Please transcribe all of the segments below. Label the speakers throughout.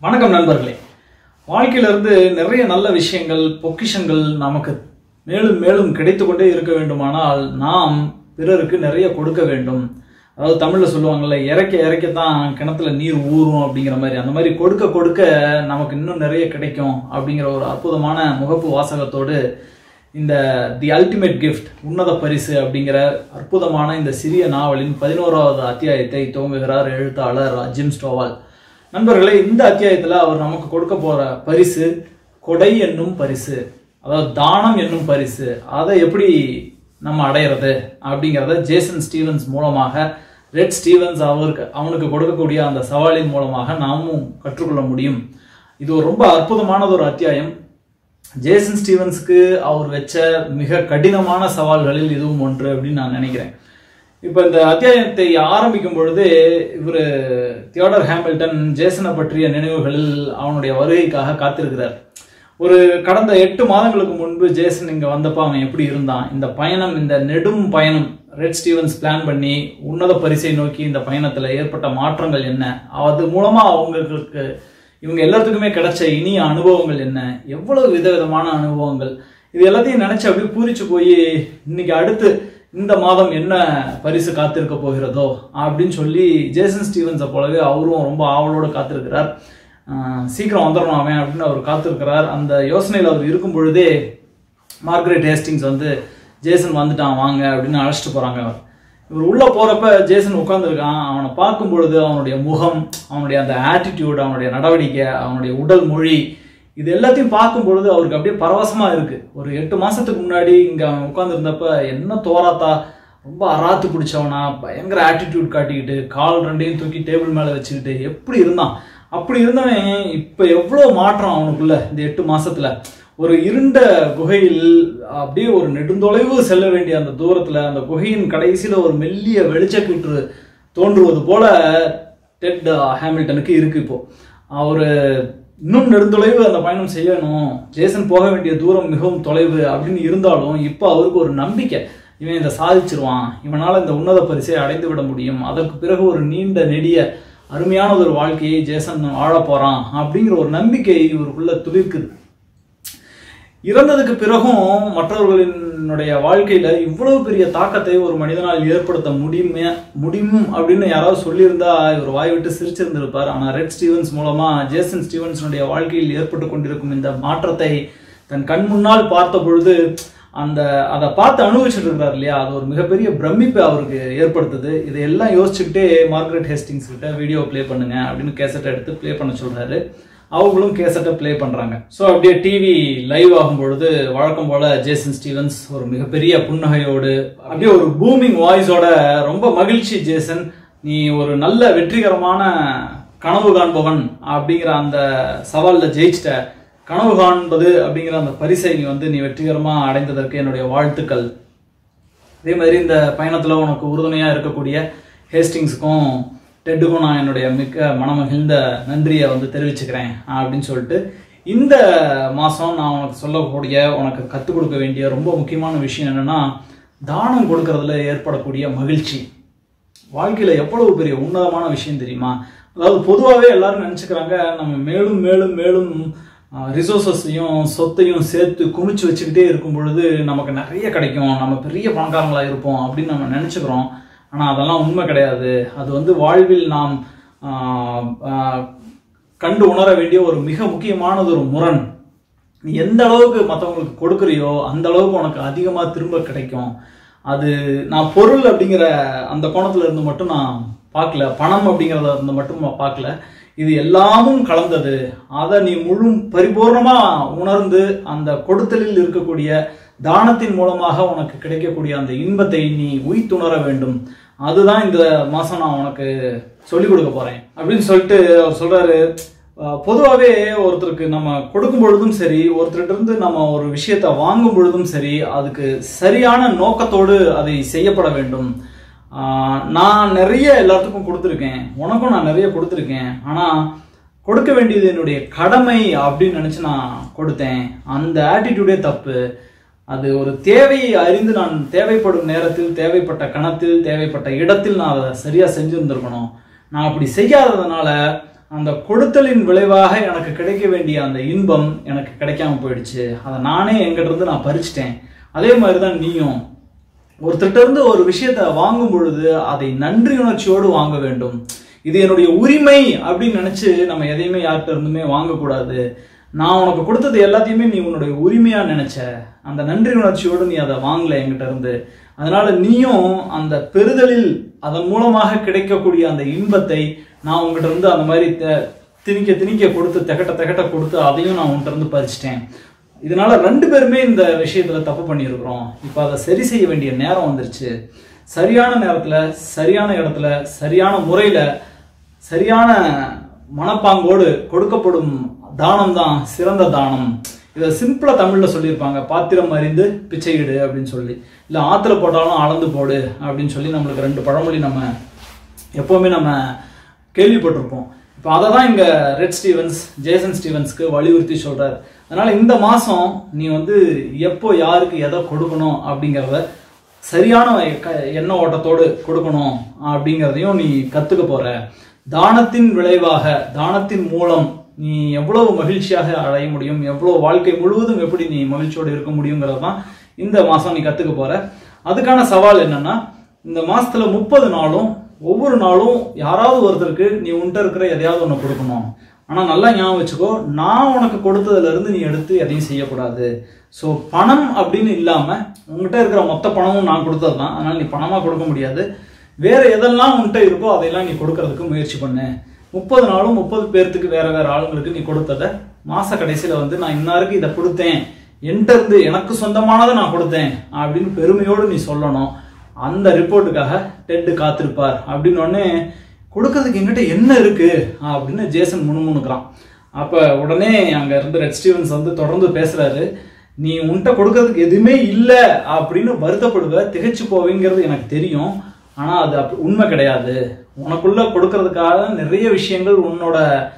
Speaker 1: வணக்கம் நண்பர்களே வாழ்க்கையில இருந்து நிறைய நல்ல விஷயங்கள் பொக்கிஷங்கள் நமக்கு மேலும் மேலும் கிடைத்து கொண்டே இருக்க வேண்டுமானால் நாம் பிறருக்கு நிறைய கொடுக்க வேண்டும் அதாவது தமிழ்ல சொல்லுவாங்கல்ல இறக்க இறக்கத்தான் கிணத்துல நீர் ஊறும் அப்படிங்கிற மாதிரி அந்த மாதிரி கொடுக்க கொடுக்க நமக்கு இன்னும் நிறைய கிடைக்கும் அப்படிங்கிற ஒரு அற்புதமான முகப்பு வாசகத்தோடு இந்த தி அல்டிமேட் கிஃப்ட் உன்னத பரிசு அப்படிங்கிற அற்புதமான இந்த சிறிய நாவலின் பதினோராவது அத்தியாயத்தை துவங்குகிறார் எழுத்தாளர் ஜிம் ஸ்டோவால் நண்பர்களே இந்த அத்தியாயத்துல அவர் நமக்கு கொடுக்க போற பரிசு கொடை என்னும் பரிசு அதாவது தானம் என்னும் பரிசு அதை எப்படி நம்ம அடையிறது அப்படிங்கிறத ஜேசன் ஸ்டீவன்ஸ் மூலமாக ரெட் ஸ்டீவன்ஸ் அவருக்கு அவனுக்கு கொடுக்கக்கூடிய அந்த சவாலின் மூலமாக நாமும் கற்றுக்கொள்ள முடியும் இது ஒரு ரொம்ப அற்புதமானது ஒரு அத்தியாயம் ஜேசன் ஸ்டீவன்ஸ்க்கு அவர் வச்ச மிக கடினமான சவால்களில் இதுவும் ஒன்று அப்படின்னு நான் நினைக்கிறேன் இப்போ இந்த அத்தியாயத்தை ஆரம்பிக்கும் பொழுது இவர் தியோடர் ஹாமில்டன் ஜேசனை பற்றிய நினைவுகளில் அவனுடைய வருகைக்காக காத்திருக்கிறார் ஒரு கடந்த எட்டு மாதங்களுக்கு முன்பு ஜேசன் இங்க வந்தப்ப அவன் எப்படி இருந்தான் இந்த பயணம் இந்த நெடும் பயணம் ரெட் ஸ்டீவன்ஸ் பிளான் பண்ணி உன்னத பரிசை நோக்கி இந்த பயணத்துல ஏற்பட்ட மாற்றங்கள் என்ன அது மூலமா அவங்களுக்கு இவங்க எல்லாத்துக்குமே கிடைச்ச இனிய அனுபவங்கள் என்ன எவ்வளவு விதவிதமான அனுபவங்கள் இது எல்லாத்தையும் நினைச்சு அப்படியே பூரிச்சு போய் இன்னைக்கு அடுத்து இந்த மாதம் என்ன பரிசு காத்திருக்க போகிறதோ அப்படின்னு சொல்லி ஜேசன் ஸ்டீவன்ஸை போலவே அவரும் ரொம்ப ஆவலோடு காத்திருக்கிறார் ஆஹ் சீக்கிரம் வந்துடணும் அவன் அப்படின்னு அவர் காத்திருக்கிறார் அந்த யோசனையில் அவர் இருக்கும் பொழுதே மார்கரெட் ஹேஸ்டிங்ஸ் வந்து ஜேசன் வந்துட்டான் வாங்க அப்படின்னு அழைச்சிட்டு போறாங்க அவர் இவர் உள்ள போறப்ப ஜேசன் உட்காந்துருக்கான் அவனை பார்க்கும் பொழுது அவனுடைய முகம் அவனுடைய அந்த ஆட்டிடியூட் அவனுடைய நடவடிக்கை அவனுடைய உடல் மொழி இது எல்லாத்தையும் பார்க்கும் பொழுது அவருக்கு அப்படியே பரவசமா இருக்கு ஒரு எட்டு மாசத்துக்கு முன்னாடி இங்க அவன் உட்காந்துருந்தப்ப என்ன தோராத்தா ரொம்ப அராத்து பிடிச்சவனா பயங்கர ஆட்டிடியூட் காட்டிக்கிட்டு கால் ரெண்டையும் தூக்கி டேபிள் மேல வச்சுக்கிட்டு எப்படி இருந்தான் அப்படி இருந்தவன் இப்ப எவ்வளவு மாற்றம் அவனுக்குள்ள இந்த எட்டு மாசத்துல ஒரு இருண்ட குகையில் அப்படியே ஒரு நெடுந்தொலைவு செல்ல வேண்டிய அந்த தூரத்துல அந்த குகையின் கடைசியில ஒரு மெல்லிய வெளிச்சக்கிற்று தோன்றுவது போல டெட் ஹாமில்டனுக்கு இருக்கு இப்போ அவரு இன்னும் நெடுந்தொலைவு அந்த பயணம் செய்யணும் ஜேசன் போக வேண்டிய தூரம் மிகவும் தொலைவு அப்படின்னு இருந்தாலும் இப்போ அவருக்கு ஒரு நம்பிக்கை இவன் இதை சாதிச்சிருவான் இவனால இந்த உன்னத பரிசை அடைந்து விட முடியும் அதற்கு பிறகு ஒரு நீண்ட நெடிய அருமையான ஒரு வாழ்க்கையை ஜேசன் வாழ போறான் அப்படிங்கிற ஒரு நம்பிக்கை இவருக்குள்ள துளிர்க்குது இறந்ததுக்கு பிறகும் மற்றவர்களினுடைய வாழ்க்கையில இவ்வளவு பெரிய தாக்கத்தை ஒரு மனிதனால் ஏற்படுத்த முடியுமே முடியும் அப்படின்னு யாராவது சொல்லியிருந்தா இவர் வாய் விட்டு சிரிச்சிருந்திருப்பார் ஆனா ரெட் ஸ்டீவன்ஸ் மூலமா ஜேசன் ஸ்டீவன்ஸனுடைய வாழ்க்கையில் ஏற்பட்டு கொண்டிருக்கும் இந்த மாற்றத்தை தன் கண் முன்னால் பார்த்த பொழுது அந்த அதை பார்த்து அனுபவிச்சுட்டு இருக்கிறார் இல்லையா அது ஒரு மிகப்பெரிய பிரமிப்பை அவருக்கு ஏற்படுத்துது இதையெல்லாம் யோசிச்சுக்கிட்டே மார்கரெட் ஹேஸ்டிங்ஸ் கிட்ட வீடியோ ப்ளே பண்ணுங்க அப்படின்னு கேசட்டை எடுத்து ப்ளே பண்ண சொல்றாரு அவங்களும் கேசட்டை ப்ளே பண்றாங்க ஸோ அப்படியே டிவி லைவ் ஆகும் பொழுது வழக்கம் போல ஜேசன் ஸ்டீவன்ஸ் ஒரு மிகப்பெரிய புன்னகையோடு அப்படியே ஒரு பூமிங் வாய்ஸோட ரொம்ப மகிழ்ச்சி ஜேசன் நீ ஒரு நல்ல வெற்றிகரமான கனவு காண்பவன் அப்படிங்கிற அந்த சவால்ல ஜெயிச்சிட்ட கனவு காண்பது அப்படிங்கிற அந்த பரிசை நீ வந்து நீ வெற்றிகரமா அடைந்ததற்கு என்னுடைய வாழ்த்துக்கள் அதே மாதிரி இந்த பயணத்துல உனக்கு உறுதுணையா இருக்கக்கூடிய ஹேஸ்டிங்ஸுக்கும் டெட்டுக்கும் நான் என்னுடைய மிக்க மனமகிழ்ந்த நன்றியை வந்து தெரிவிச்சுக்கிறேன் அப்படின்னு சொல்லிட்டு இந்த மாதம் நான் உனக்கு சொல்லக்கூடிய உனக்கு கற்றுக் கொடுக்க வேண்டிய ரொம்ப முக்கியமான விஷயம் என்னன்னா தானம் கொடுக்கறதுல ஏற்படக்கூடிய மகிழ்ச்சி வாழ்க்கையில எவ்வளவு பெரிய உன்னதமான விஷயம் தெரியுமா அதாவது பொதுவாகவே எல்லாரும் நினச்சிக்கிறாங்க நம்ம மேலும் மேலும் மேலும் ரிசோர்ஸஸையும் சொத்தையும் சேர்த்து குமிச்சு வச்சுக்கிட்டே இருக்கும் பொழுது நமக்கு நிறைய கிடைக்கும் நம்ம பெரிய பணக்காரங்களா இருப்போம் அப்படின்னு நம்ம நினச்சிக்கிறோம் ஆனால் அதெல்லாம் உண்மை கிடையாது அது வந்து வாழ்வில் நாம் ஆஹ், ஆஹ், கண்டு உணர வேண்டிய ஒரு மிக முக்கியமானது ஒரு முரண் நீ எந்த அளவுக்கு மற்றவங்களுக்கு கொடுக்குறியோ அந்த அளவுக்கு உனக்கு அதிகமாக திரும்ப கிடைக்கும் அது நான் பொருள் அப்படிங்கிற அந்த கோணத்துல இருந்து மட்டும் நான் பார்க்கல பணம் அப்படிங்கிறத இருந்து மட்டும் நான் பார்க்கல இது எல்லாமும் கலந்தது அதை நீ முழு பரிபூர்ணமா உணர்ந்து அந்த கொடுத்தலில் இருக்கக்கூடிய தானத்தின் மூலமாக உனக்கு கிடைக்கக்கூடிய அந்த இன்பத்தை நீ உய்த்துணர வேண்டும் அதுதான் இந்த மாசம் நான் உனக்கு சொல்லிக் கொடுக்க போறேன் அப்படின்னு சொல்லிட்டு அவர் சொல்றாரு அஹ், பொதுவாகவே ஒருத்தருக்கு நம்ம கொடுக்கும் பொழுதும் சரி ஒருத்தர்கிட்ட இருந்து நம்ம ஒரு விஷயத்தை வாங்கும் பொழுதும் சரி அதுக்கு சரியான நோக்கத்தோடு அதை செய்யப்பட வேண்டும் ஆஹ், நான் நிறைய எல்லாத்துக்கும் கொடுத்துருக்கேன் உனக்கும் நான் நிறைய கொடுத்துருக்கேன் ஆனால் கொடுக்க வேண்டியது என்னுடைய கடமை அப்படின்னு நினச்சி நான் கொடுத்தேன் அந்த ஆட்டிடியூடே தப்பு அது ஒரு தேவையை அறிந்து நான் தேவைப்படும் நேரத்தில் தேவைப்பட்ட கணத்தில் தேவைப்பட்ட இடத்தில் நான் அதை சரியாக செஞ்சுருந்துருக்கணும் நான் அப்படி செய்யாததுனால அந்த கொடுத்தலின் விளைவாக எனக்கு கிடைக்க வேண்டிய அந்த இன்பம் எனக்கு கிடைக்காம போயிடுச்சு அதை நானே என்கிட்ட இருந்து நான் பறிச்சிட்டேன் அதே மாதிரி தான் நீயும் ஒருத்தர்கிட்ட இருந்து ஒரு விஷயத்தை வாங்கும் பொழுது அதை நன்றி உணர்ச்சியோடு வாங்க வேண்டும் இது என்னுடைய உரிமை அப்படின்னு நினைச்சு நம்ம எதையுமே யார்கிட்ட இருந்துமே வாங்கக்கூடாது நான் உனக்கு கொடுத்தது எல்லாத்தையுமே நீ உன்னுடைய உரிமையா நினைச்ச அந்த நன்றி உணர்ச்சியோடு நீ அதை வாங்கல என்கிட்ட இருந்து அதனால நீயும் அந்த பெறுதலில் அதன் மூலமாக கிடைக்கக்கூடிய அந்த இன்பத்தை நான் உங்ககிட்ட இருந்து அந்த மாதிரி த- திணிக்க திணிக்க கொடுத்து திகட்ட திகட்ட கொடுத்து அதையும் நான் உன்கிட்ட இருந்து பறிச்சிட்டேன் இதனால ரெண்டு பேருமே இந்த விஷயத்துல தப்பு பண்ணியிருக்கிறோம் இப்போ அதை சரி செய்ய வேண்டிய நேரம் வந்துருச்சு சரியான நேரத்துல சரியான இடத்துல சரியான முறையில சரியான மனப்பாங்கோடு கொடுக்கப்படும் தானம் தான் சிறந்த தானம் இதை சிம்பிளா தமிழ்ல சொல்லியிருப்பாங்க பாத்திரம் அறிந்து பிச்சையிடு அப்படின்னு சொல்லி இல்ல ஆத்துல போட்டாலும் அளந்து போடு அப்படின்னு சொல்லி நம்மளுக்கு ரெண்டு பழமொழி நம்ம எப்பவுமே நம்ம கேள்விப்பட்டிருப்போம் இப்போ அதை தான் இங்க ரெட் ஸ்டீவன்ஸ் ஜேசன் ஸ்டீவன்ஸ்க்கு வலியுறுத்தி சொல்றாரு அதனால இந்த மாசம் நீ வந்து எப்போ யாருக்கு எதை கொடுக்கணும் அப்படிங்கிறத சரியான க- எண்ண ஓட்டத்தோடு கொடுக்கணும் அப்படிங்கிறதையும் நீ கத்துக்க போற தானத்தின் விளைவாக தானத்தின் மூலம் நீ எவ்வளவு மகிழ்ச்சியாக அடைய முடியும் எவ்வளவு வாழ்க்கை முழுவதும் எப்படி நீ மகிழ்ச்சியோடு இருக்க முடியுங்கிறது தான் இந்த மாசம் நீ கத்துக்க போற அதுக்கான சவால் என்னன்னா இந்த மாசத்துல முப்பது நாளும் ஒவ்வொரு நாளும் யாராவது ஒருத்தருக்கு நீ உன்கிட்ட இருக்கிற எதையாவது ஒன்று கொடுக்கணும் ஆனா நல்லா ஞாபகம் வச்சுக்கோ நான் உனக்கு கொடுத்ததுல இருந்து நீ எடுத்து எதையும் செய்யக்கூடாது ஸோ பணம் அப்படின்னு இல்லாம உன்கிட்ட இருக்கிற மொத்த பணமும் நான் கொடுத்தது தான் அதனால நீ பணமா கொடுக்க முடியாது வேற எதெல்லாம் உன்கிட்ட இருக்கோ அதையெல்லாம் நீ கொடுக்கறதுக்கு முயற்சி பண்ணு முப்பது நாளும் முப்பது பேர்த்துக்கு வேற வேற ஆளுங்களுக்கு நீ கொடுத்தத மாச கடைசியில வந்து நான் இன்னாருக்கு இதை கொடுத்தேன் என்கிட்ட இருந்து எனக்கு சொந்தமானதை நான் கொடுத்தேன் அப்படின்னு பெருமையோடு நீ சொல்லணும் அந்த ரிப்போர்ட்டுக்காக டெட்டு காத்திருப்பார் அப்படின்னு உடனே கொடுக்கறதுக்கு என்கிட்ட என்ன இருக்கு அப்படின்னு ஜேசன் முணுமுணுக்கிறான் அப்ப உடனே அங்க இருந்து ரெட் ஸ்டீவன்ஸ் வந்து தொடர்ந்து பேசுறாரு நீ உன்கிட்ட கொடுக்கறதுக்கு எதுவுமே இல்லை அப்படின்னு வருத்தப்படுவ திகைச்சு போவீங்கிறது எனக்கு தெரியும் ஆனா அது அப்ப- உண்மை கிடையாது உனக்குள்ள கொடுக்கறதுக்காக நிறைய விஷயங்கள் உன்னோட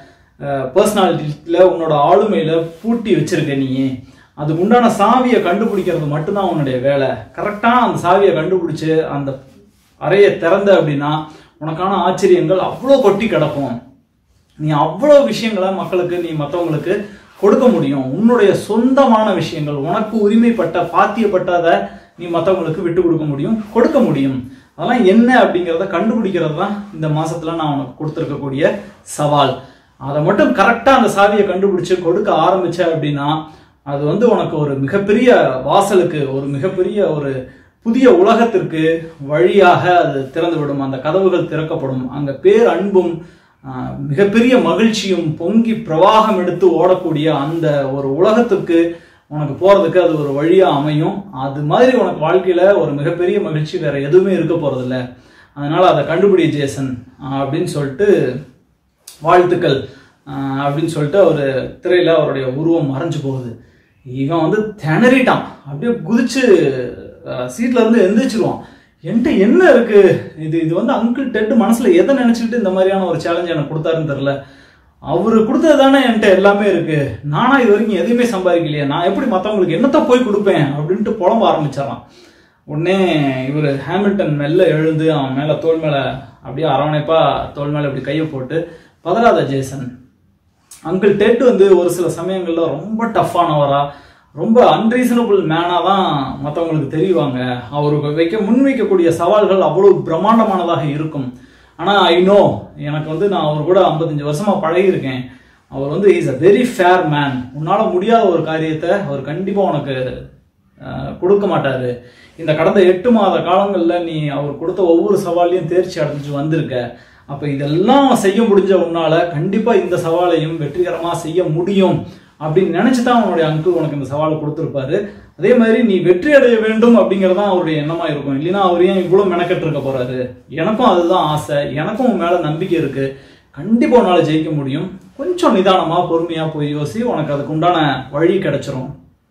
Speaker 1: பர்சனாலிட்டியில உன்னோட ஆளுமையில பூட்டி வச்சிருக்க நீ அதுக்கு உண்டான சாவியை கண்டுபிடிக்கிறது மட்டும்தான் உன்னுடைய வேலை கரெக்டா அந்த சாவியை கண்டுபிடிச்சு அந்த அறையை திறந்த அப்படின்னா உனக்கான ஆச்சரியங்கள் அவ்வளோ கொட்டி கிடக்கும் நீ அவ்வளோ விஷயங்களை மக்களுக்கு நீ மற்றவங்களுக்கு கொடுக்க முடியும் உன்னுடைய சொந்தமான விஷயங்கள் உனக்கு உரிமைப்பட்ட பாத்தியப்பட்டதை நீ மற்றவங்களுக்கு விட்டு கொடுக்க முடியும் கொடுக்க முடியும் அதெல்லாம் என்ன அப்படிங்கிறத கண்டுபிடிக்கிறது தான் இந்த மாசத்துல நான் உனக்கு கொடுத்துருக்கக்கூடிய சவால் அதை மட்டும் கரெக்டாக அந்த சாவியை கண்டுபிடிச்சு கொடுக்க ஆரம்பிச்ச அப்படின்னா அது வந்து உனக்கு ஒரு மிகப்பெரிய வாசலுக்கு ஒரு மிகப்பெரிய ஒரு புதிய உலகத்திற்கு வழியாக அது திறந்து விடும் அந்த கதவுகள் திறக்கப்படும் அங்க பேர் அன்பும் ஆஹ், மிகப்பெரிய மகிழ்ச்சியும் பொங்கி பிரவாகம் எடுத்து ஓடக்கூடிய அந்த ஒரு உலகத்துக்கு உனக்கு போறதுக்கு அது ஒரு வழியா அமையும் அது மாதிரி உனக்கு வாழ்க்கையில ஒரு மிகப்பெரிய மகிழ்ச்சி வேற எதுவுமே இருக்க போறதில்ல அதனால அதை கண்டுபிடி ஜேசன் ஆஹ், அப்படின்னு சொல்லிட்டு வாழ்த்துக்கள் ஆஹ், அப்படின்னு சொல்லிட்டு அவர் திரையில அவருடைய உருவம் மறைஞ்சு போகுது இவன் வந்து திணறிட்டான் அப்படியே குதிச்சு ஆஹ், சீட்ல இருந்து எந்திரிச்சிருவான் என்கிட்ட என்ன இருக்கு இது இது வந்து அங்கிள் டெட் மனசுல எதை நினைச்சுக்கிட்டு இந்த மாதிரியான ஒரு சேலஞ்ச் எனக்கு கொடுத்தாருன்னு தெரியல அவரு கொடுத்தது தானே என்கிட்ட எல்லாமே இருக்கு நானா இது வரைக்கும் எதையுமே சம்பாதிக்கலையே நான் எப்படி மற்றவங்களுக்கு என்னத்த போய் கொடுப்பேன் அப்படின்ட்டு புலம்ப ஆரம்பிச்சாராம் உடனே இவர் ஹேமில்டன் மெல்ல எழுந்து அவன் மேல தோல் மேல அப்படியே அரவணைப்பா தோல் மேல இப்படி கையை போட்டு பதறாத ஜேசன் அங்கிள் டெட் வந்து ஒரு சில சமயங்கள்ல ரொம்ப டஃப்பானவரா ரொம்ப அன்ரீசனபிள் மேனா தான் மற்றவங்களுக்கு தெரிவாங்க அவருக்கு வைக்க முன்வைக்கக்கூடிய சவால்கள் அவ்வளவு பிரம்மாண்டமானதாக இருக்கும் ஆனா ஐ நோ எனக்கு வந்து நான் அவர் கூட 55 வருஷமா பழகியிருக்கேன் அவர் வந்து is a very fair man உன்னால முடியாத ஒரு காரியத்தை அவர் கண்டிப்பா உனக்கு அஹ், கொடுக்க மாட்டாரு இந்த கடந்த எட்டு மாத காலங்கள்ல நீ அவர் கொடுத்த ஒவ்வொரு சவாலையும் தேர்ச்சி அடைஞ்சு வந்திருக்க அப்ப இதெல்லாம் செய்ய முடிஞ்ச உன்னால கண்டிப்பா இந்த சவாலையும் வெற்றிகரமா செய்ய முடியும் அப்படின்னு நினைச்சு தான் அவனுடைய அங்கிள் உனக்கு இந்த சவாலை கொடுத்துருப்பாரு அதே மாதிரி நீ வெற்றி அடைய வேண்டும் அப்படிங்கிறது தான் அவருடைய எண்ணமா இருக்கும் இல்லைன்னா அவர் ஏன் இவ்வளவு மெனக்கெட்டு இருக்க போறாரு எனக்கும் அதுதான் ஆசை எனக்கும் உன் மேல நம்பிக்கை இருக்கு கண்டிப்பா உன்னால ஜெயிக்க முடியும் கொஞ்சம் நிதானமா பொறுமையா போய் யோசி உனக்கு அதுக்கு உண்டான வழி கிடைச்சிரும்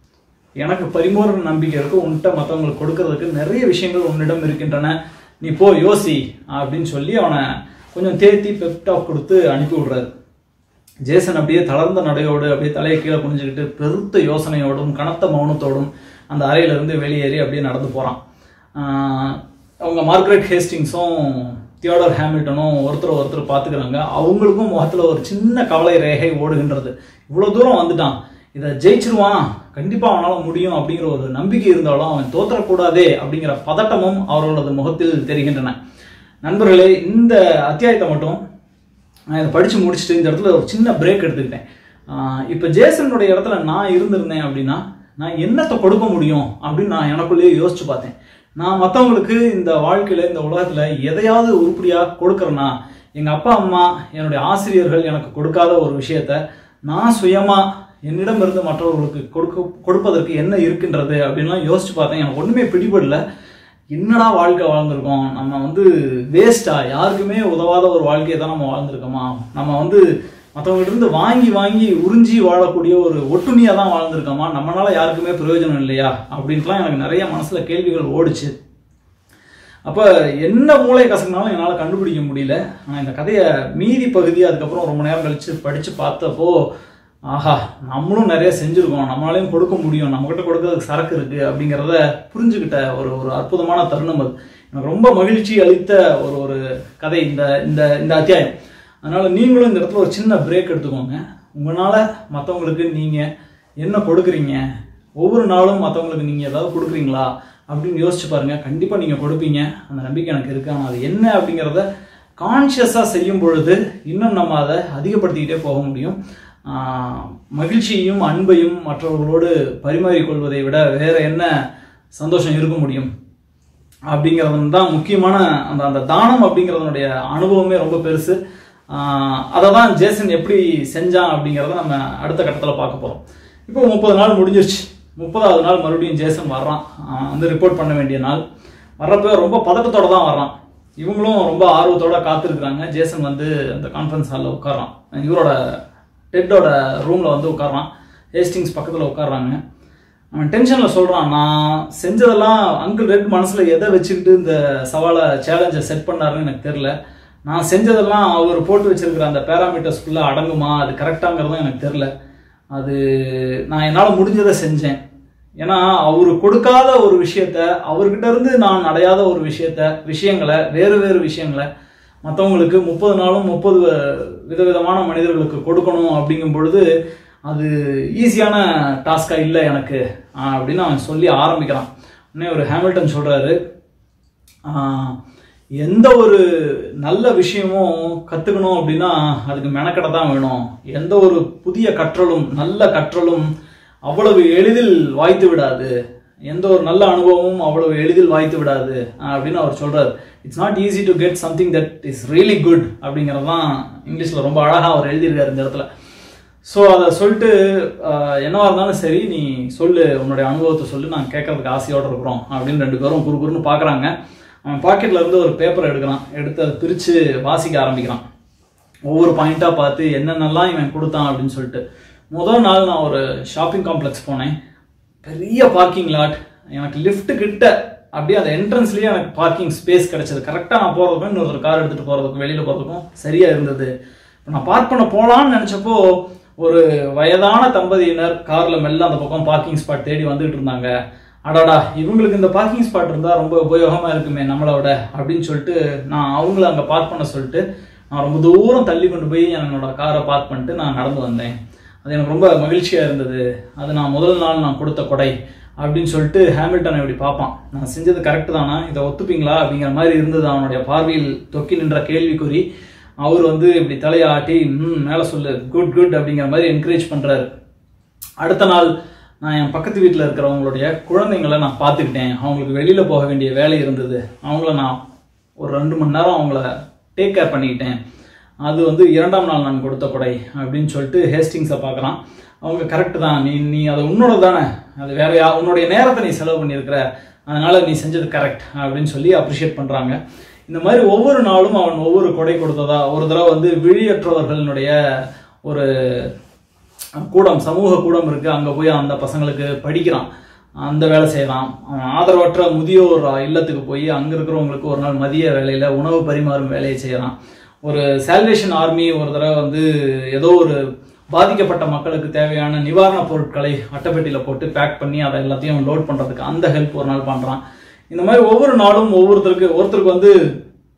Speaker 1: எனக்கு பரிபூர்ண நம்பிக்கை இருக்கு உன்கிட்ட மற்றவங்களுக்கு கொடுக்கறதுக்கு நிறைய விஷயங்கள் உன்னிடம் இருக்கின்றன நீ போ யோசி அப்படின்னு சொல்லி அவனை கொஞ்சம் தேத்தி பெப்டாப் கொடுத்து அனுப்பி விடுறாரு ஜேசன் அப்படியே தளர்ந்த நடையோடு அப்படியே தலையை கீழே குனிஞ்சுக்கிட்டு பெருத்த யோசனையோடும் கனத்த மௌனத்தோடும் அந்த அறையில இருந்து வெளியேறி அப்படியே நடந்து போறான் ஆஹ் அவங்க மார்கரெட் ஹேஸ்டிங்ஸும் தியோடர் ஹேமில்டனும் ஒருத்தர் ஒருத்தர் பார்த்துக்கிறாங்க அவங்களுக்கும் முகத்தில் ஒரு சின்ன கவலை ரேகை ஓடுகின்றது இவ்வளோ தூரம் வந்துட்டான் இதை ஜெயிச்சிருவான் கண்டிப்பாக அவனால் முடியும் அப்படிங்கிற ஒரு நம்பிக்கை இருந்தாலும் அவன் தோற்றக்கூடாதே அப்படிங்கிற பதட்டமும் அவர்களது முகத்தில் தெரிகின்றன நண்பர்களே இந்த அத்தியாயத்தை மட்டும் நான் இதை படித்து முடிச்சுட்டு இந்த இடத்துல ஒரு சின்ன பிரேக் எடுத்துக்கிட்டேன் இப்போ ஜேசனுடைய இடத்துல நான் இருந்திருந்தேன் அப்படின்னா நான் என்னத்தை கொடுக்க முடியும் அப்படின்னு நான் எனக்குள்ளேயே யோசிச்சு பார்த்தேன் நான் மற்றவங்களுக்கு இந்த வாழ்க்கையில் இந்த உலகத்தில் எதையாவது உருப்படியாக கொடுக்குறேன்னா எங்கள் அப்பா அம்மா என்னுடைய ஆசிரியர்கள் எனக்கு கொடுக்காத ஒரு விஷயத்த நான் சுயமாக என்னிடமிருந்து மற்றவர்களுக்கு கொடுக்க கொடுப்பதற்கு என்ன இருக்கின்றது அப்படின்லாம் யோசிச்சு பார்த்தேன் எனக்கு ஒன்றுமே பிடிபடல என்னடா வாழ்க்கை வாழ்ந்திருக்கோம் நம்ம வந்து வேஸ்டா யாருக்குமே உதவாத ஒரு வாழ்க்கையை தான் நம்ம வாழ்ந்திருக்கோமா நம்ம வந்து மற்றவங்ககிட்ட இருந்து வாங்கி வாங்கி உறிஞ்சி வாழக்கூடிய ஒரு ஒட்டுமையாக தான் வாழ்ந்திருக்கோமா நம்மளால யாருக்குமே பிரயோஜனம் இல்லையா அப்படின்ட்டுலாம் எனக்கு நிறைய மனசுல கேள்விகள் ஓடுச்சு அப்போ என்ன மூளை கசக்கினாலும் என்னால் கண்டுபிடிக்க முடியல ஆனால் இந்த கதையை மீதி பகுதி அதுக்கப்புறம் ரொம்ப நேரம் கழிச்சு படித்து பார்த்தப்போ ஆஹா நம்மளும் நிறைய செஞ்சுருக்கோம் நம்மளாலையும் கொடுக்க முடியும் நம்மக்கிட்ட கொடுக்கறதுக்கு சரக்கு இருக்குது அப்படிங்கிறத புரிஞ்சுக்கிட்ட ஒரு ஒரு அற்புதமான தருணம் அது எனக்கு ரொம்ப மகிழ்ச்சி அளித்த ஒரு ஒரு கதை இந்த இந்த இந்த அத்தியாயம் அதனால் நீங்களும் இந்த இடத்துல ஒரு சின்ன பிரேக் எடுத்துக்கோங்க உங்களால் மற்றவங்களுக்கு நீங்கள் என்ன கொடுக்குறீங்க ஒவ்வொரு நாளும் மற்றவங்களுக்கு நீங்கள் ஏதாவது கொடுக்குறீங்களா அப்படின்னு யோசிச்சு பாருங்க கண்டிப்பாக நீங்கள் கொடுப்பீங்க அந்த நம்பிக்கை எனக்கு இருக்கு ஆனால் அது என்ன அப்படிங்கிறத கான்ஷியஸாக செய்யும் பொழுது இன்னும் நம்ம அதை அதிகப்படுத்திக்கிட்டே போக முடியும் ஆஹ் மகிழ்ச்சியையும் அன்பையும் மற்றவர்களோடு பரிமாறிக்கொள்வதை விட வேற என்ன சந்தோஷம் இருக்க முடியும் அப்படிங்கிறது தான் முக்கியமான அந்த அந்த தானம் அப்படிங்கிறதனுடைய அனுபவமே ரொம்ப பெருசு அதை தான் ஜேசன் எப்படி செஞ்சான் அப்படிங்கிறத நம்ம அடுத்த கட்டத்தில் பார்க்க போகிறோம் இப்போ முப்பது நாள் முடிஞ்சிருச்சு முப்பதாவது நாள் மறுபடியும் ஜேசன் வர்றான் ஆஹ் வந்து ரிப்போர்ட் பண்ண வேண்டிய நாள் வர்றப்ப ரொம்ப பதட்டத்தோட தான் வர்றான் இவங்களும் ரொம்ப ஆர்வத்தோட காத்திருக்கிறாங்க ஜேசன் வந்து அந்த கான்ஃபரன்ஸ் ஹாலில் உட்காரான் இவரோட டெட்டோட ரூமில் வந்து உட்காரான் ஹேஸ்டிங்ஸ் பக்கத்தில் உட்கார்றாங்க அவன் டென்ஷனில் சொல்கிறான் நான் செஞ்சதெல்லாம் அங்கிள் ரெட் மனசில் எதை வச்சுக்கிட்டு இந்த சவாலை சேலஞ்சை செட் பண்ணாருன்னு எனக்கு தெரில நான் செஞ்சதெல்லாம் அவர் போட்டு வச்சிருக்கிற அந்த பேராமீட்டர்ஸ்குள்ளே அடங்குமா அது கரெக்டாங்கிறதும் எனக்கு தெரில அது நான் என்னால் முடிஞ்சதை செஞ்சேன் ஏன்னா அவர் கொடுக்காத ஒரு விஷயத்த அவர்கிட்ட இருந்து நான் அடையாத ஒரு விஷயத்த விஷயங்களை வேறு வேறு விஷயங்களை மற்றவங்களுக்கு முப்பது நாளும் முப்பது விதவிதமான மனிதர்களுக்கு கொடுக்கணும் அப்படிங்கும் பொழுது அது ஈஸியான டாஸ்காக இல்லை எனக்கு ஆஹ் அப்படின்னு அவன் சொல்லி ஆரம்பிக்கிறான் உடனே ஒரு ஹேமில்டன் சொல்கிறாரு எந்த ஒரு நல்ல விஷயமும் கற்றுக்கணும் அப்படின்னா அதுக்கு மெனக்கடை தான் வேணும் எந்த ஒரு புதிய கற்றலும் நல்ல கற்றலும் அவ்வளவு எளிதில் வாய்த்து விடாது எந்த ஒரு நல்ல அனுபவமும் அவ்வளவு எளிதில் வாய்த்து விடாது ஆஹ் அப்படின்னு அவர் சொல்றாரு it's not easy to get something that is really good அப்படிங்கிறது தான் இங்கிலீஷில் ரொம்ப அழகாக அவர் எழுதியிருக்காரு இந்த இடத்துல ஸோ அதை சொல்லிட்டு ஆஹ் என்னவா இருந்தாலும் சரி நீ சொல்லு உன்னுடைய அனுபவத்தை சொல்லு நான் கேட்கறதுக்கு ஆசையோடு இருக்கிறோம் அப்படின்னு ரெண்டு பேரும் குறு குறுன்னு பார்க்குறாங்க அவன் பாக்கெட்ல இருந்து ஒரு பேப்பர் எடுக்கிறான் எடுத்து அதை பிரித்து வாசிக்க ஆரம்பிக்கிறான் ஒவ்வொரு பாயிண்ட்டாக பார்த்து என்னென்னலாம் இவன் கொடுத்தான் அப்படின்னு சொல்லிட்டு முதல் நாள் நான் ஒரு ஷாப்பிங் காம்ப்ளெக்ஸ் போனேன் பெரிய பார்க்கிங் லாட் எனக்கு லிஃப்ட் கிட்ட அப்படியே அந்த என்ட்ரன்ஸ்லயே எனக்கு பார்க்கிங் ஸ்பேஸ் கிடைச்சது கரெக்டாக நான் போகிறதுக்கும் இன்னொரு கார் எடுத்துகிட்டு போகிறதுக்கும் வெளியில் போகிறதுக்கும் சரியாக இருந்தது இப்போ நான் பார்க் பண்ண போகலான்னு நினச்சப்போ ஒரு வயதான தம்பதியினர் காரில் மெல்ல அந்த பக்கம் பார்க்கிங் ஸ்பாட் தேடி வந்துகிட்டு இருந்தாங்க அடாடா இவங்களுக்கு இந்த பார்க்கிங் ஸ்பாட் இருந்தால் ரொம்ப உபயோகமாக இருக்குமே நம்மளோட அப்படின்னு சொல்லிட்டு நான் அவங்கள அங்கே பார்க் பண்ண சொல்லிட்டு நான் ரொம்ப தூரம் தள்ளி கொண்டு போய் என்னோட காரை பார்க் பண்ணிட்டு நான் நடந்து வந்தேன் அது எனக்கு ரொம்ப மகிழ்ச்சியாக இருந்தது அது நான் முதல் நாள் நான் கொடுத்த கொடை அப்படின்னு சொல்லிட்டு ஹேமில்டன் இப்படி பார்ப்பான் நான் செஞ்சது கரெக்டு தானா இதை ஒத்துப்பீங்களா அப்படிங்கிற மாதிரி இருந்தது அவனுடைய பார்வையில் தொக்கி நின்ற கேள்விக்குறி அவர் வந்து இப்படி தலையாட்டி ம் மேலே சொல்லு குட் குட் அப்படிங்கிற மாதிரி என்கரேஜ் பண்ணுறாரு அடுத்த நாள் நான் என் பக்கத்து வீட்டில் இருக்கிறவங்களுடைய குழந்தைங்களை நான் பார்த்துக்கிட்டேன் அவங்களுக்கு வெளியில் போக வேண்டிய வேலை இருந்தது அவங்கள நான் ஒரு ரெண்டு மணி நேரம் அவங்கள டேக் கேர் பண்ணிக்கிட்டேன் அது வந்து இரண்டாம் நாள் நான் கொடுத்த கொடை அப்படின்னு சொல்லிட்டு ஹேஸ்டிங்ஸை பார்க்குறான் அவங்க கரெக்டு தான் நீ நீ அது உன்னோட தானே அது வேற யா உன்னுடைய நேரத்தை நீ செலவு பண்ணியிருக்கிற அதனால நீ செஞ்சது கரெக்ட் அப்படின்னு சொல்லி அப்ரிஷியேட் பண்ணுறாங்க இந்த மாதிரி ஒவ்வொரு நாளும் அவன் ஒவ்வொரு கொடை கொடுத்ததா ஒரு தடவை வந்து விழியற்றவர்களினுடைய ஒரு கூடம் சமூக கூடம் இருக்கு அங்க போய் அந்த பசங்களுக்கு படிக்கிறான் அந்த வேலை செய்யலாம் அவன் ஆதரவற்ற முதியோர் இல்லத்துக்கு போய் அங்க இருக்கிறவங்களுக்கு ஒரு நாள் மதிய வேலையில உணவு பரிமாறும் வேலையை செய்யறான் ஒரு சால்வேஷன் ஆர்மி ஒரு தடவை வந்து ஏதோ ஒரு பாதிக்கப்பட்ட மக்களுக்கு தேவையான நிவாரணப் பொருட்களை அட்டைப்பெட்டியில போட்டு பேக் பண்ணி அதை எல்லாத்தையும் லோட் பண்றதுக்கு அந்த ஹெல்ப் ஒரு நாள் பண்றான் இந்த மாதிரி ஒவ்வொரு நாளும் ஒவ்வொருத்தருக்கு ஒருத்தருக்கு வந்து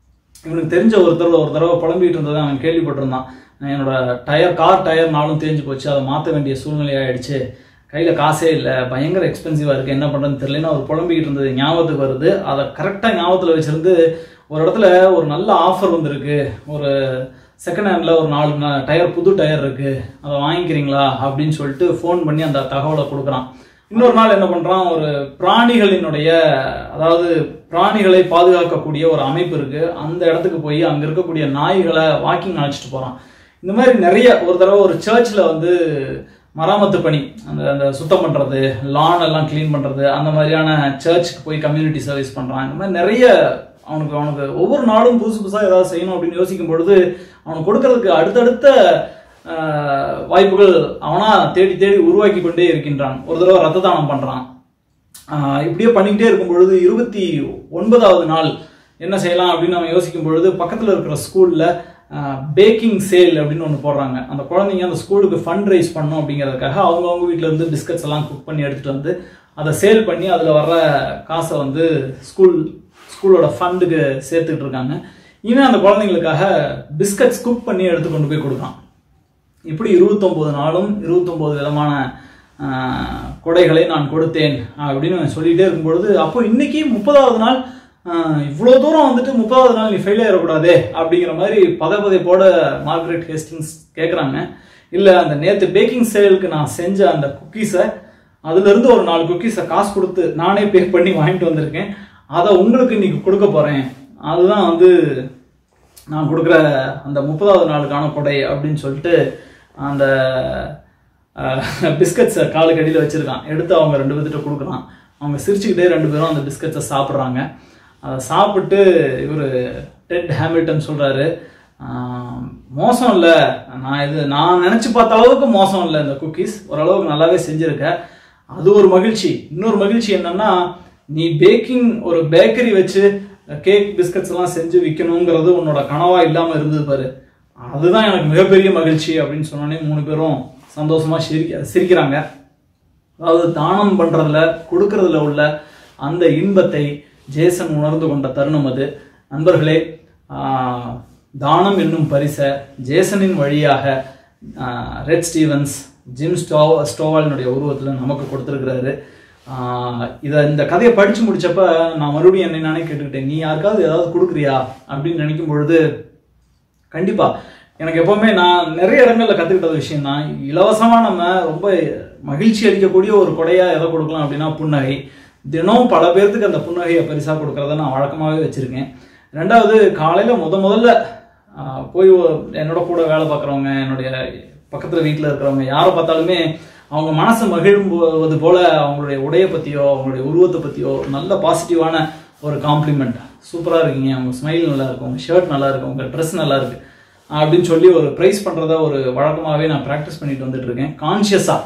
Speaker 1: இவனுக்கு தெரிஞ்ச ஒருத்தர் ஒரு தடவை புலம்பிட்டு இருந்ததை அவன் கேள்விப்பட்டிருந்தான் என்னோட டயர் கார் டயர் நாளும் தேஞ்சு போச்சு அதை மாற்ற வேண்டிய சூழ்நிலை ஆயிடுச்சு கையில் காசே இல்லை பயங்கர எக்ஸ்பென்சிவாக இருக்குது என்ன பண்ணுறதுன்னு தெரியலன்னு அவர் புலம்பிக்கிட்டு இருந்தது ஞாபகத்துக்கு வருது அதை கரெக்டாக ஞாபகத்தில் வச்சிருந்து ஒரு இடத்துல ஒரு நல்ல ஆஃபர் வந்திருக்கு ஒரு செகண்ட் ஹேண்டில் ஒரு நாலு ந- டயர் புது டயர் இருக்குது அதை வாங்கிக்கிறீங்களா அப்படின்னு சொல்லிட்டு ஃபோன் பண்ணி அந்த தகவலை கொடுக்குறான் இன்னொரு நாள் என்ன பண்றான் ஒரு பிராணிகளினுடைய அதாவது பிராணிகளை பாதுகாக்கக்கூடிய ஒரு அமைப்பு இருக்கு அந்த இடத்துக்கு போய் அங்க இருக்கக்கூடிய நாய்களை வாக்கிங் அழைச்சிட்டு போறான் இந்த மாதிரி நிறைய ஒரு தடவை ஒரு சர்ச்சில் வந்து மராமத்து பணி அந்த அந்த சுத்தம் பண்றது லான் எல்லாம் க்ளீன் பண்றது அந்த மாதிரியான சர்ச்சுக்கு போய் கம்யூனிட்டி சர்வீஸ் பண்றான் இந்த மாதிரி நிறைய அவனுக்கு அவனுக்கு ஒவ்வொரு நாளும் புதுசு புதுசாக ஏதாவது செய்யணும் அப்படின்னு யோசிக்கும் பொழுது அவனுக்கு கொடுக்கறதுக்கு அடுத்தடுத்த ஆஹ், வாய்ப்புகள் அவனா தேடி தேடி உருவாக்கி கொண்டே இருக்கின்றான் ஒரு தடவை ரத்த தானம் பண்றான் ஆஹ், இப்படியே பண்ணிக்கிட்டே இருக்கும் பொழுது இருபத்தி ஒன்பதாவது நாள் என்ன செய்யலாம் அப்படின்னு நம்ம யோசிக்கும் பொழுது பக்கத்தில் இருக்கிற ஸ்கூல்ல பேக்கிங் சேல் அப்படின்னு ஒன்று போடுறாங்க அந்த குழந்தைங்க அந்த ஸ்கூலுக்கு ஃபண்ட் ரைஸ் பண்ணணும் அப்படிங்கிறதுக்காக அவங்கவுங்க வீட்டில் இருந்து பிஸ்கட்ஸ் எல்லாம் குக் பண்ணி எடுத்துட்டு வந்து அதை சேல் பண்ணி அதில் வர்ற காசை வந்து ஸ்கூல் ஸ்கூலோட ஃபண்டுக்கு சேர்த்துக்கிட்டு இருக்காங்க இவன் அந்த குழந்தைங்களுக்காக பிஸ்கட்ஸ் குக் பண்ணி எடுத்து கொண்டு போய் கொடுக்கான் இப்படி இருபத்தொம்போது நாளும் இருபத்தொம்போது விதமான ஆஹ், கொடைகளை நான் கொடுத்தேன் அப்படின்னு அவன் சொல்லிட்டே இருக்கும் பொழுது அப்போ இன்னைக்கு முப்பதாவது நாள் ஆஹ், இவ்வளோ தூரம் வந்துட்டு முப்பதாவது நாள் நீ ஃபெயில் ஆயிடக்கூடாதே அப்படிங்கிற மாதிரி பதப்பதைப்போட மார்கரெட் ஹேஸ்டிங்ஸ் கேட்குறாங்க இல்லை அந்த நேற்று பேக்கிங் சேலுக்கு நான் செஞ்ச அந்த குக்கீஸை அதுலேருந்து ஒரு நாலு குக்கீஸை காசு கொடுத்து நானே பே பண்ணி வாங்கிட்டு வந்திருக்கேன் அதை உங்களுக்கு இன்னைக்கு கொடுக்க போகிறேன் அதுதான் வந்து நான் கொடுக்குற அந்த முப்பதாவது நாளுக்கான கொடை அப்படின்னு சொல்லிட்டு அந்த பிஸ்கட்ஸை காலுக்கு அடியில் வச்சுருக்கான் எடுத்து அவங்க ரெண்டு பேர்த்திட்ட கொடுக்குறான் அவங்க சிரிச்சுக்கிட்டே ரெண்டு பேரும் அந்த பிஸ்கட்ஸை சாப்பிட்றாங்க அதை சாப்பிட்டு இவர் டெட் ஹேமில்டன் சொல்கிறாரு மோசம் இல்லை நான் இது நான் நினச்சி பார்த்த அளவுக்கு மோசம் இல்லை இந்த குக்கீஸ் ஓரளவுக்கு நல்லாவே செஞ்சுருக்க அது ஒரு மகிழ்ச்சி இன்னொரு மகிழ்ச்சி என்னன்னா நீ பேக்கிங் ஒரு பேக்கரி வச்சு கேக் பிஸ்கட்ஸ் எல்லாம் செஞ்சு விற்கணுங்கிறது உன்னோட கனவா இல்லாம இருந்தது பாரு அதுதான் எனக்கு மிகப்பெரிய மகிழ்ச்சி அப்படின்னு சொன்னோடனே மூணு பேரும் சந்தோஷமா சிரிக்க சிரிக்கிறாங்க அதாவது தானம் பண்றதுல கொடுக்கறதுல உள்ள அந்த இன்பத்தை ஜேசன் உணர்ந்து கொண்ட தருணம் அது நண்பர்களே ஆஹ், தானம் என்னும் பரிசை ஜேசனின் வழியாக ஆஹ், ரெட் ஸ்டீவன்ஸ் ஜிம் ஸ்டோ ஸ்டோவாலினுடைய உருவத்தில் நமக்கு கொடுத்துருக்கிறாரு ஆஹ், இதை இந்த கதையை படித்து முடிச்சப்ப நான் மறுபடியும் என்னை நானே கேட்டுக்கிட்டேன் நீ யாருக்காவது ஏதாவது கொடுக்குறியா அப்படின்னு நினைக்கும் பொழுது கண்டிப்பா எனக்கு எப்பவுமே நான் நிறைய இடங்கள்ல கத்துக்கிட்ட விஷயம் தான் இலவசமா நம்ம ரொம்ப மகிழ்ச்சி அளிக்கக்கூடிய ஒரு கொடையா எதை கொடுக்கலாம் அப்படின்னா புன்னகை தினம் பல பேர்த்துக்கு அந்த புன்னகையை பரிசா கொடுக்கறத நான் வழக்கமாவே வச்சிருக்கேன் ரெண்டாவது காலையில முத முதல்ல ஆஹ், போய் ஒ- என்னோட கூட வேலை பார்க்குறவங்க என்னுடைய பக்கத்துல வீட்டில் இருக்கிறவங்க யாரை பார்த்தாலுமே அவங்க மனசு மகிழும்போது போல அவங்களுடைய உடையை பத்தியோ அவங்களுடைய உருவத்தை பத்தியோ நல்ல பாசிட்டிவான ஒரு காம்ப்ளிமெண்ட் சூப்பரா இருக்கீங்க உங்க ஸ்மைல் நல்லா இருக்கு உங்க ஷர்ட் நல்லா இருக்கு உங்க ட்ரெஸ் நல்லா இருக்கு அப்படின்னு சொல்லி ஒரு ப்ரைஸ் பண்றத ஒரு வழக்கமாவே நான் ப்ராக்டிஸ் பண்ணிட்டு வந்துட்டு இருக்கேன் கான்சியஸா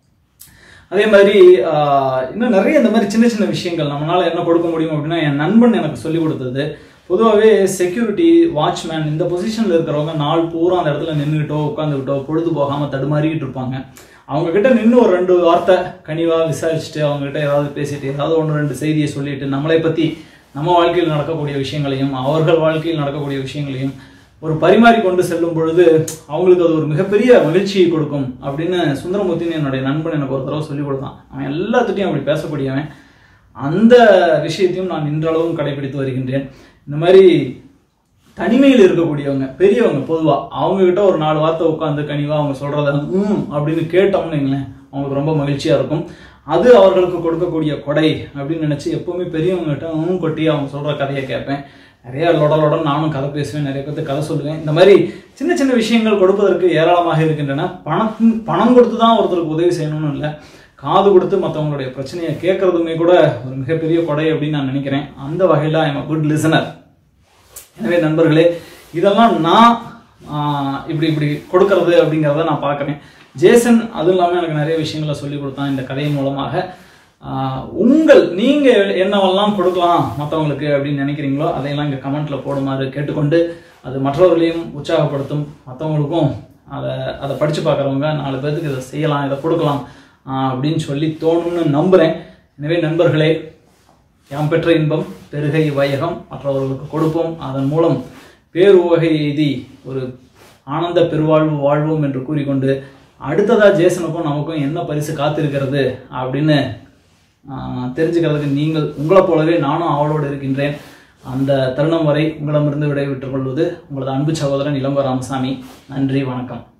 Speaker 1: அதே மாதிரி ஆஹ், இன்னும் நிறைய இந்த மாதிரி சின்ன சின்ன விஷயங்கள் நம்மளால என்ன கொடுக்க முடியும் அப்படின்னா என் நண்பன் எனக்கு சொல்லி கொடுத்தது பொதுவாகவே செக்யூரிட்டி வாட்ச்மேன் இந்த பொசிஷன்ல இருக்கிறவங்க நாள் பூரா அந்த இடத்துல நின்றுக்கிட்டோ உட்காந்துக்கிட்டோ பொழுது போகாம தடுமாறிக்கிட்டு இருப்பாங்க அவங்க கிட்ட நின்று ஒரு ரெண்டு வார்த்தை கனிவா விசாரிச்சுட்டு அவங்க கிட்ட ஏதாவது பேசிட்டு ஏதாவது ஒன்று ரெண்டு செய்தியை சொல்லிட்டு நம்மளை பத்தி நம்ம வாழ்க்கையில் நடக்கக்கூடிய விஷயங்களையும் அவர்கள் வாழ்க்கையில் நடக்கக்கூடிய விஷயங்களையும் ஒரு பரிமாறி கொண்டு செல்லும் பொழுது அவங்களுக்கு அது ஒரு மிகப்பெரிய மகிழ்ச்சியை கொடுக்கும் அப்படின்னு சுந்தரமூர்த்தின்னு என்னுடைய நண்பன் எனக்கு ஒரு தடவை சொல்லி கொடுத்தான் அவன் எல்லாத்துட்டையும் அப்படி பேசக்கூடியவன் அந்த விஷயத்தையும் நான் இன்றளவும் கடைபிடித்து வருகின்றேன் இந்த மாதிரி தனிமையில் இருக்கக்கூடியவங்க பெரியவங்க பொதுவா அவங்க கிட்ட ஒரு நாலு வார்த்தை உட்காந்து கனிவா அவங்க சொல்றத ம் அப்படின்னு கேட்டோம்னு வைங்களேன் அவங்களுக்கு ரொம்ப மகிழ்ச்சியா இருக்கும் அது அவர்களுக்கு கொடுக்கக்கூடிய கொடை அப்படின்னு நினைச்சு எப்பவுமே பெரியவங்க கிட்ட ம் கொட்டி அவங்க சொல்ற கதையை கேட்பேன் நிறைய லொட நானும் கதை பேசுவேன் நிறைய பேர்த்து கதை சொல்லுவேன் இந்த மாதிரி சின்ன சின்ன விஷயங்கள் கொடுப்பதற்கு ஏராளமாக இருக்கின்றன பணம் பணம் கொடுத்து தான் ஒருத்தருக்கு உதவி செய்யணும்னு இல்லை காது கொடுத்து மற்றவங்களுடைய பிரச்சனையை கேட்கறதுமே கூட ஒரு மிகப்பெரிய கொடை அப்படின்னு நான் நினைக்கிறேன் அந்த வகையில் I am a good listener எனவே நண்பர்களே இதெல்லாம் நான் ஆஹ், இப்படி இப்படி கொடுக்கறது அப்படிங்கிறத நான் பார்க்குறேன் ஜேசன் அதுவும் இல்லாமல் எனக்கு நிறைய விஷயங்களை சொல்லி கொடுத்தான் இந்த கதையின் மூலமாக ஆஹ், உங்கள் நீங்கள் என்னவெல்லாம் கொடுக்கலாம் மற்றவங்களுக்கு அப்படின்னு நினைக்கிறீங்களோ அதையெல்லாம் இங்கே கமெண்ட்டில் போடுமாறு கேட்டுக்கொண்டு அது மற்றவர்களையும் உற்சாகப்படுத்தும் மற்றவங்களுக்கும் அதை அதை படித்து பார்க்குறவங்க நாலு பேர்த்துக்கு இதை செய்யலாம் இதை கொடுக்கலாம் ஆஹ், அப்படின்னு சொல்லி தோணும்னு நம்புகிறேன் எனவே நண்பர்களே யாம் பெற்ற இன்பம் பெருகை வையகம் மற்றவர்களுக்கு கொடுப்போம் அதன் மூலம் பேருவகை எய்தி ஒரு ஆனந்த பெருவாழ்வு வாழ்வோம் என்று கூறிக்கொண்டு அடுத்ததா ஜேசனுக்கும் நமக்கும் என்ன பரிசு காத்திருக்கிறது அப்படின்னு ஆஹ், தெரிஞ்சுக்கிறதுக்கு நீங்கள் உங்களைப் போலவே நானும் அவளோடு இருக்கின்றேன் அந்த தருணம் வரை உங்களிடமிருந்து விடைபெற்றுக் கொள்வது உங்களது அன்பு சகோதரன் இளங்கோ ராமசாமி நன்றி வணக்கம்